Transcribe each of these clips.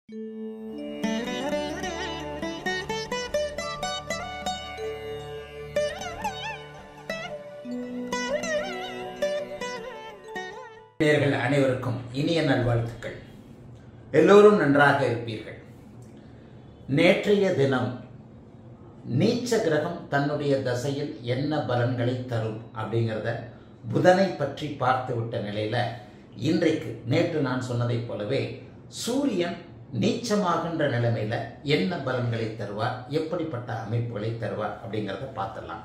நேயர்கள் அனைவருக்கும் இனிய நல்வாழ்த்துக்கள் எல்லோரும் நன்றாக இருப்பீர்கள் நேற்றைய தினம் நீச்ச கிரகம் தன்னுடைய தசையில் என்ன பலன்களை தரும் அப்படிங்கிறத புதனை பற்றி பார்த்துவிட்ட நிலையில இன்றைக்கு நேற்று நான் சொன்னதைப் போலவே சூரியன் நீச்சமாகின்ற நிலைமையில என்ன பலன்களை தருவார் எப்படிப்பட்ட அமைப்புகளை தருவார் அப்படிங்கிறத பார்த்துடலாம்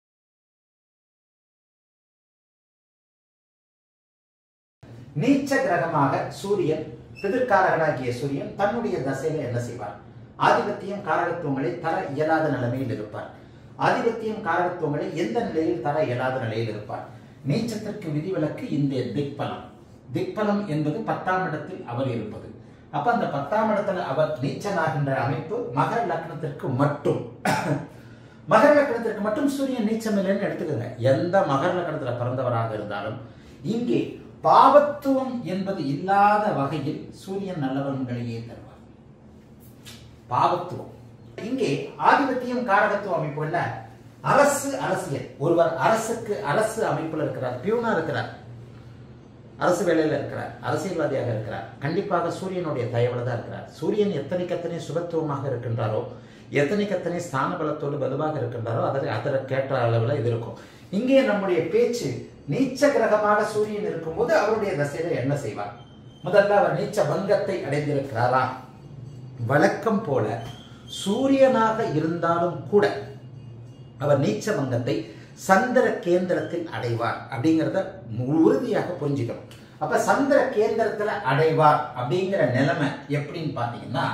நீச்ச கிரகமாக சூரியன் பிதிர்காரகனாகிய சூரியன் தன்னுடைய தசையில என்ன செய்வார் ஆதிபத்தியம் காரகத்துவங்களை தர இயலாத நிலைமையில் இருப்பார் ஆதிபத்தியம் காரகத்துவங்களை எந்த நிலையில் தர இயலாத நிலையில் இருப்பார் நீச்சத்திற்கு விதிவிலக்கு இந்த திக்பலம் திக்பலம் என்பது பத்தாம் இடத்தில் அவர் இருப்பது அப்ப அந்த பத்தாம் இடத்துல அவர் நீச்சனாகின்ற அமைப்பு மகர லக்னத்திற்கு மட்டும் மகர லக்னத்திற்கு மட்டும் சூரியன் நீச்சம் இல்லைன்னு எடுத்துக்கோங்க எந்த மகர லக்னத்துல பிறந்தவராக இருந்தாலும் இங்கே பாவத்துவம் என்பது இல்லாத வகையில் சூரியன் நல்லவன்களையே தருவார் பாவத்துவம் இங்கே ஆதிபத்தியம் காரகத்துவ அமைப்புகள்ல அரசு அரசியல் ஒருவர் அரசுக்கு அரசு அமைப்புல இருக்கிறார் பியூனா இருக்கிறார் அரசு வேலையில இருக்கிறார் அரசியல்வாதியாக இருக்கிறார் கண்டிப்பாக சூரியனுடைய தயவுல தான் இருக்கிறார் சூரியன் எத்தனைக்கு எத்தனை சுபத்துவமாக இருக்கின்றாரோ எத்தனைக்கு எத்தனை ஸ்தான பலத்தோடு வலுவாக இருக்கின்றாரோ அதை அதர கேட்ட அளவில் இது இருக்கும் இங்கே நம்முடைய பேச்சு நீச்ச கிரகமாக சூரியன் இருக்கும்போது அவருடைய தசையில என்ன செய்வார் முதல்ல அவர் நீச்ச பங்கத்தை அடைந்திருக்கிறாரா வழக்கம் போல சூரியனாக இருந்தாலும் கூட அவர் நீச்ச பங்கத்தை சந்திர கேந்திரத்தில் அடைவார் அப்படிங்கிறத உறுதியாக புரிஞ்சுக்கணும் அப்ப சந்திர கேந்திரத்துல அடைவார் அப்படிங்கிற நிலைமை எப்படின்னு பாத்தீங்கன்னா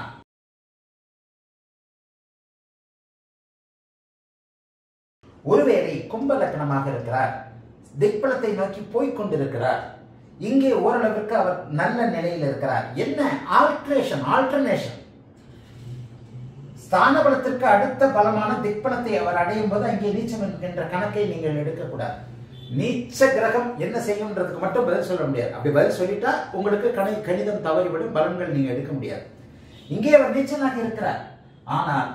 ஒருவேளை கும்ப லக்னமாக இருக்கிறார் திக்பலத்தை நோக்கி போய்க் கொண்டிருக்கிறார் இங்கே ஓரளவிற்கு அவர் நல்ல நிலையில் இருக்கிறார் என்ன ஆல்ட்ரேஷன் ஆல்டர்னேஷன் ஸ்தான பலத்திற்கு அடுத்த பலமான திக்பலத்தை அவர் அடையும் போது அங்கே நீச்சம் என்கின்ற கணக்கை நீங்கள் எடுக்கக்கூடாது நீச்ச கிரகம் என்ன செய்யும்ன்றதுக்கு மட்டும் பதில் சொல்ல முடியாது அப்படி பதில் சொல்லிட்டா உங்களுக்கு கணி கணிதம் தவறிவிடும் பலன்கள் நீங்க எடுக்க முடியாது இங்கே அவர் நீச்சலாக இருக்கிறார் ஆனால்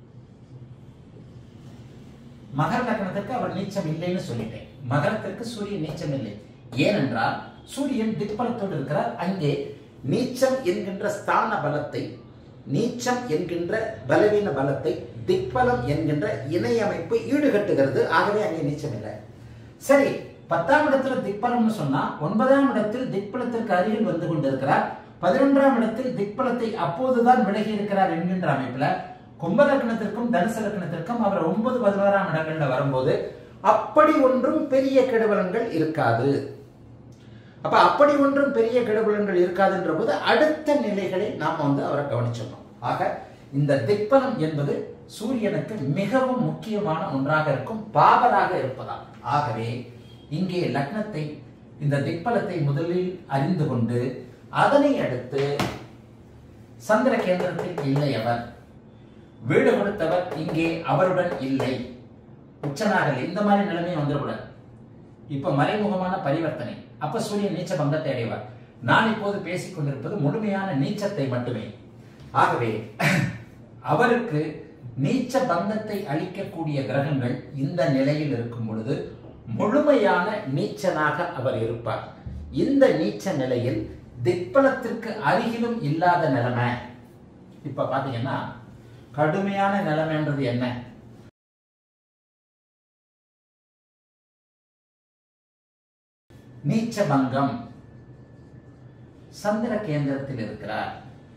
மகர லக்னத்திற்கு அவர் நீச்சம் இல்லைன்னு சொல்லிட்டேன் மகரத்திற்கு சூரியன் நீச்சம் இல்லை ஏனென்றால் சூரியன் திக்பலத்தோடு இருக்கிறார் அங்கே நீச்சம் என்கின்ற ஸ்தான பலத்தை நீச்சம் என்கின்ற பலவீன பலத்தை திக்பலம் என்கின்ற இணையமைப்பு ஈடுகட்டுகிறது ஆகவே அங்கே நீச்சம் இல்லை சரி பத்தாம் இடத்துல திக்பலம்னு சொன்னா ஒன்பதாம் இடத்தில் திக்பலத்திற்கு அருகில் வந்து கொண்டிருக்கிறார் பதினொன்றாம் இடத்தில் திக்பலத்தை அப்போதுதான் விலகி இருக்கிறார் என்கின்ற அமைப்புல கும்ப லக்னத்திற்கும் தனுசு லக்னத்திற்கும் அவர் ஒன்பது பதினோராம் இடங்கள்ல வரும்போது அப்படி ஒன்றும் பெரிய கெடுபலன்கள் இருக்காது அப்ப அப்படி ஒன்றும் பெரிய கெடுபலன்கள் இருக்காதுன்ற போது அடுத்த நிலைகளை நாம் வந்து அவரை கவனிச்சிடணும் ஆக இந்த திக்பலம் என்பது சூரியனுக்கு மிகவும் முக்கியமான ஒன்றாக இருக்கும் பாவராக இருப்பதால் ஆகவே இங்கே லக்னத்தை இந்த திக்பலத்தை முதலில் அறிந்து கொண்டு அதனை அடுத்து சந்திர கேந்திரத்தில் இல்லை அவர் வீடு கொடுத்தவர் இங்கே அவருடன் இல்லை உச்சனாகல் இந்த மாதிரி நிலைமை வந்துடக்கூடாது இப்ப மறைமுகமான பரிவர்த்தனை அப்ப சூரியன் நீச்ச பங்கத்தை அடைவார் நான் இப்போது பேசிக் கொண்டிருப்பது முழுமையான நீச்சத்தை மட்டுமே ஆகவே அவருக்கு நீச்ச பங்கத்தை அளிக்கக்கூடிய கிரகங்கள் இந்த நிலையில் இருக்கும் பொழுது முழுமையான நீச்சனாக அவர் இருப்பார் இந்த நீச்ச நிலையில் திக்பலத்திற்கு அருகிலும் இல்லாத நிலைமை இப்ப பாத்தீங்கன்னா கடுமையான நிலைமைன்றது என்ன நீச்ச பங்கம் சந்திர கேந்திரத்தில் இருக்கிறார்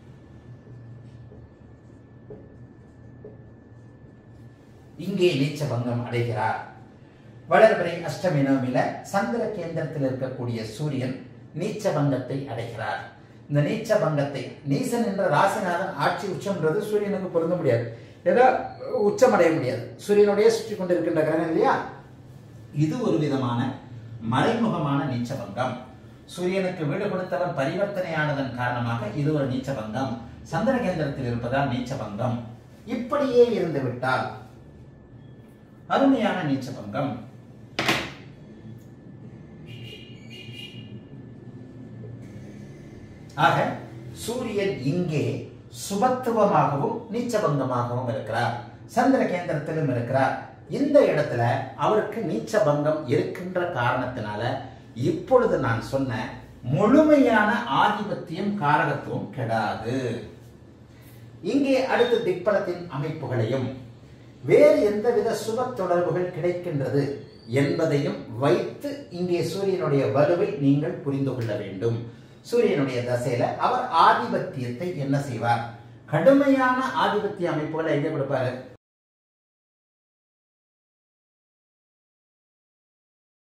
இங்கே நீச்ச பங்கம் அடைகிறார் வளர்பிறை அஷ்டமி நவமில சந்திர கேந்திரத்தில் இருக்கக்கூடிய சூரியன் நீச்ச பங்கத்தை அடைகிறார் இந்த நீச்ச பங்கத்தை நீசன் என்ற ராசிநாதன் ஆட்சி உச்சம்ன்றது சூரியனுக்கு பொருந்த முடியாது ஏதோ உச்சம் அடைய முடியாது சூரியனுடைய சுற்றி கொண்டிருக்கின்ற கிரகம் இல்லையா இது ஒரு விதமான மறைமுகமான நீச்சபங்கம் சூரியனுக்கு வீடு கொடுத்தவன் பரிவர்த்தனையானதன் காரணமாக இது ஒரு நீச்சபங்கம் சந்திர கேந்திரத்தில் இருப்பதால் நீச்சபங்கம் இப்படியே இருந்து விட்டால் அருமையான நீச்சபங்கம் ஆக சூரியன் இங்கே சுபத்துவமாகவும் நீச்சபங்கமாகவும் இருக்கிறார் சந்திர கேந்திரத்திலும் இருக்கிறார் இந்த இடத்துல அவருக்கு நீச்சபங்கம் இருக்கின்ற காரணத்தினால இப்பொழுது நான் சொன்ன முழுமையான ஆதிபத்தியம் காரகத்துவம் கெடாது இங்கே அடுத்து திக்பலத்தின் அமைப்புகளையும் வேறு எந்தவித சுப தொடர்புகள் கிடைக்கின்றது என்பதையும் வைத்து இங்கே சூரியனுடைய வலுவை நீங்கள் புரிந்து கொள்ள வேண்டும் சூரியனுடைய தசையில அவர் ஆதிபத்தியத்தை என்ன செய்வார் கடுமையான ஆதிபத்திய அமைப்புகளை எங்க கொடுப்பாரு